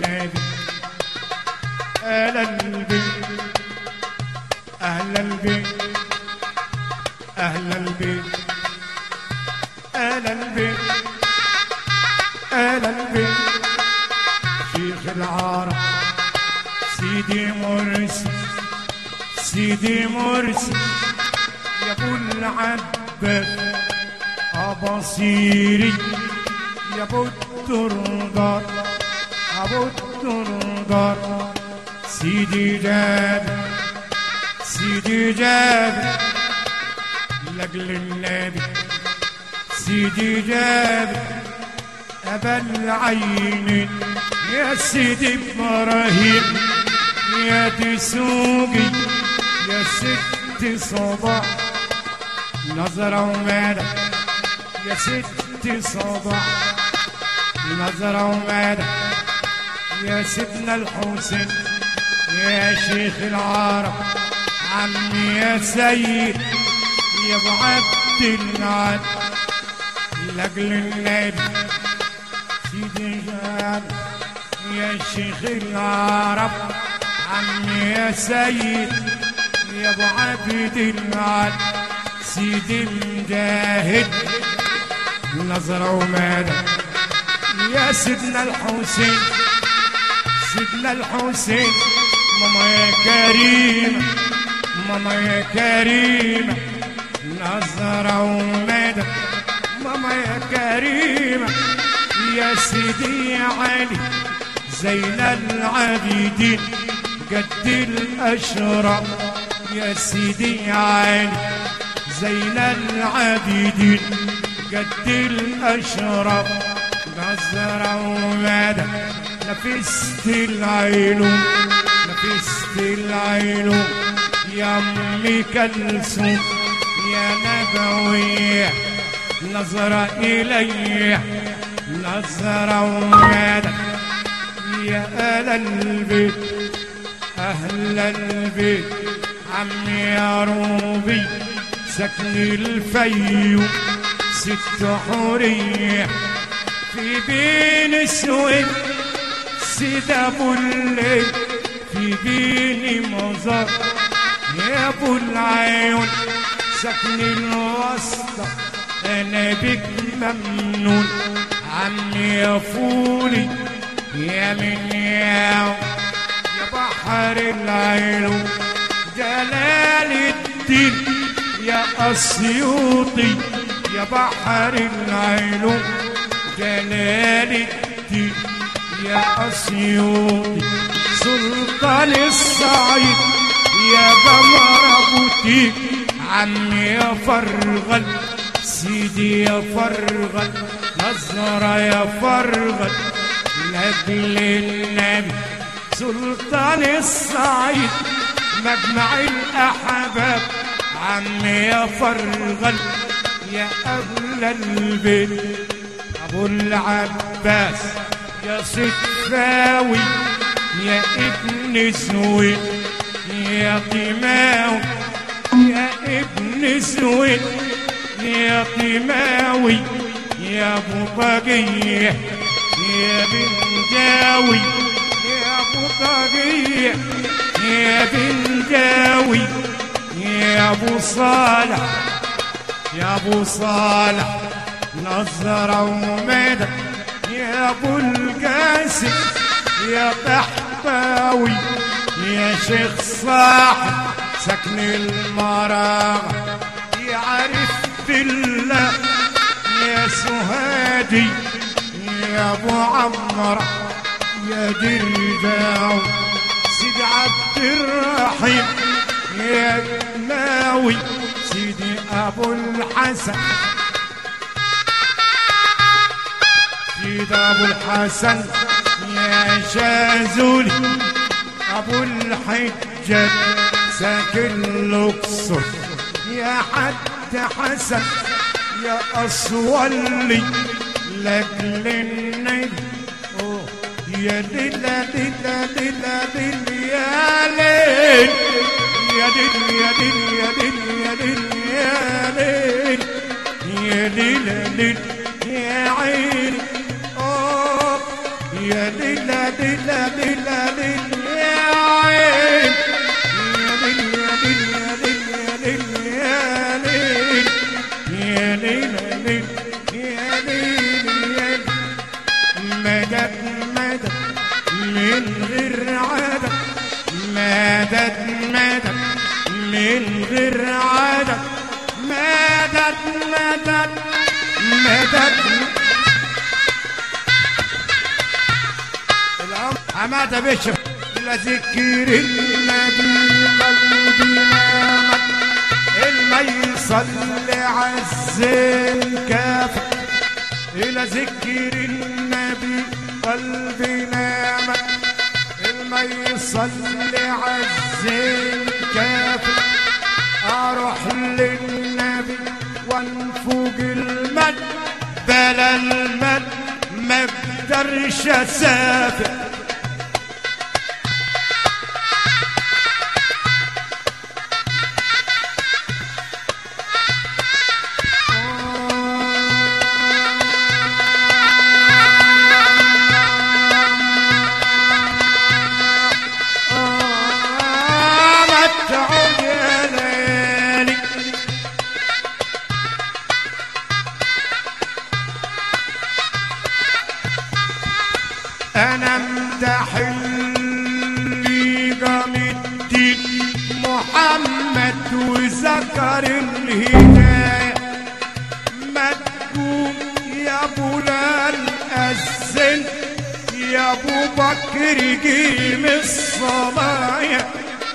النبي أهل البيت أهل البيت أهل البيت أهل البيت أهل البيت شيخ العرب سيدي مرسي سيدي مرسي يا ابو العباس أبصيري يا ابو الترجار ابو الترجار سيدي جابر سيدي جابر لاجل النبي سيدي جابر ابا العينين يا سيدي ابراهيم يا تسوقي يا ست صباح نظرة ومالك يا ست صباح نظرة ومالك يا سيدنا الحسين يا شيخ العرب عمي يا سيد يا ابو عبد النعم لاجل النبي سيدي جاب يا شيخ العرب عمي يا سيد يا ابو عبد النعم سيدي مجاهد نظرة ومالك يا سيدنا الحسين سيدنا الحسين ماما يا كريمة ماما يا كريمة نظرة ومدى ماما يا كريمة يا سيدي علي زين العابدين قد الأشرف يا سيدي علي زين العابدين قد الأشرف نظرة ومدى نفست العيلوم نفست العيلوم يا أمي كلثوم يا نبوية نظرة إلي نظرة ومدى يا أهل البيت أهل البيت عمي يا روبي سكن الفيوم ست حورية في بين السويد سيد ابو الليل في بيني مزار يا ابو العيون سكن الوسطى انا بك ممنون عمي يا فولي يا من يا يا بحر العيون جلال الدين يا اسيوطي يا بحر العيون جلال الدين يا أسيوطي سلطان الصعيد يا قمر أبوتيك عمي يا فرغل سيدي يا فرغل نظرة يا فرغل لأجل النبي سلطان الصعيد مجمع الأحباب عمي يا فرغل يا أهل البيت أبو العباس يا ستفاوي يا ابن سويد يا طماوي يا ابن سويد يا طماوي يا ابو طاقية يا بنجاوي يا ابو طاقية يا بنجاوي يا ابو صالح يا ابو صالح نظرة ومدى يا ابو القاسم يا قحطاوي يا شيخ صاحب سكن المراغ يعرف بالله يا سهادي يا ابو عمرو يا درجاو سيد عبد الرحيم يا ناوي سيدي ابو الحسن سيد ابو الحسن يا شازولي ابو الحجة ساكن الاقصر يا حد حسن يا اصولي لاجل النبي أوه، يا دلا دلا دلا دل يا ليل يا دل يا دل يا دل يا دل يا ليل يا دل دل يا عيني أوه، يا ليلى ليلى ليلى ليلى يا عين يا ليل يا ليل يا ليل يا ليل يا ليل يا ليل يا ليل مدد مدد من غير عدد مدد مدد من غير عدد مدد مدد مدد العمر حمادة بشر لذكر النبي قلبي نامت الميصل عزين كافر إلى ذكر النبي قلبي نامت الميصل عزين كافر أروح للنبي وانفوق المد بلا المد ما اقدرش اسافر آه، ما تعود يا ليالي انا امدح اللي قام الدين محمد وذكر الهدايه ما تقوم يا ابو الأزل يا ابو بكر قيم الصلاة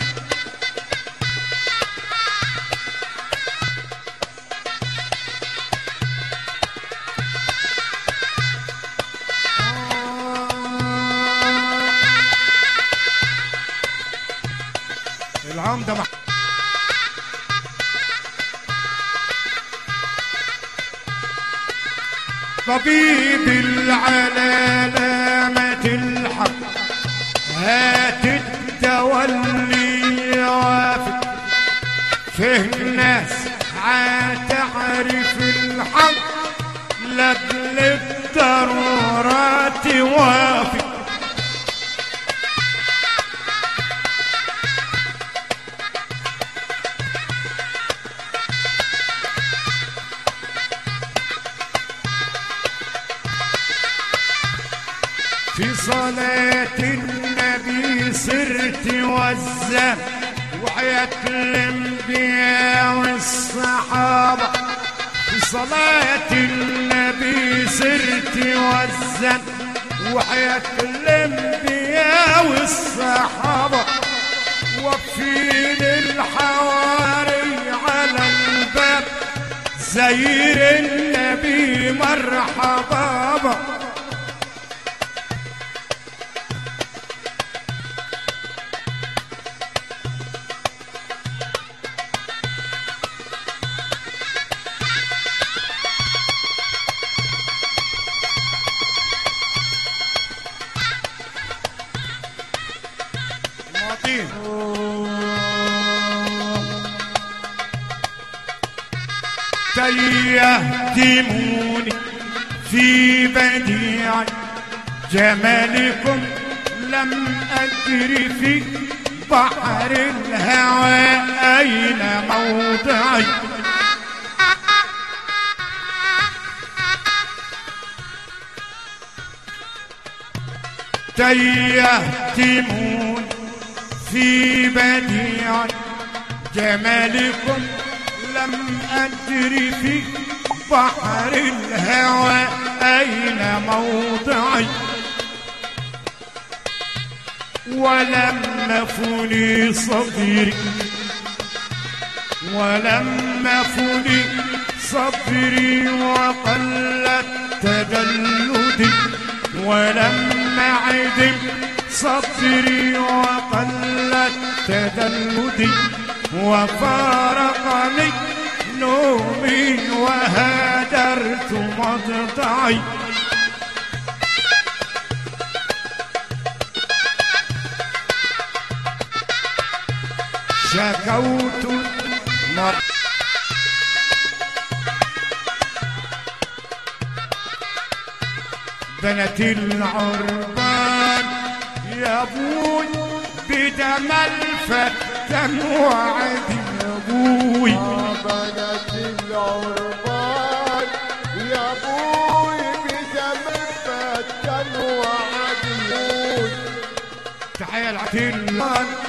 العمدة مح... طبيب العلامة الحق هات الدواء اللي يوافق فيه ناس عتعرف الحق لأجل الضرورات وافق في صلاة النبي صرت وزن وحياة الانبياء والصحابة في صلاة النبي صرت وزن وحياة الانبياء والصحابة وفي للحواري على الباب زير النبي مرحبا المواطين تيهدموني في بديع جمالكم لم أجري في بحر الهوى أين موضعي تيهتمون في بديع جمالكم لم أدري في بحر الهوى أين موضعي ولم فني صدري ولم فني صبري وقلت تدلدي ولم عدم صبري وقلت تدلدي وفارقني نومي وهدرت مضطعي شكوت مر بنت العربان يا ابوي بدم الفتن وعد يا ابوي بنت العربان يا ابوي بدم فتن وعدلون تحية العتيل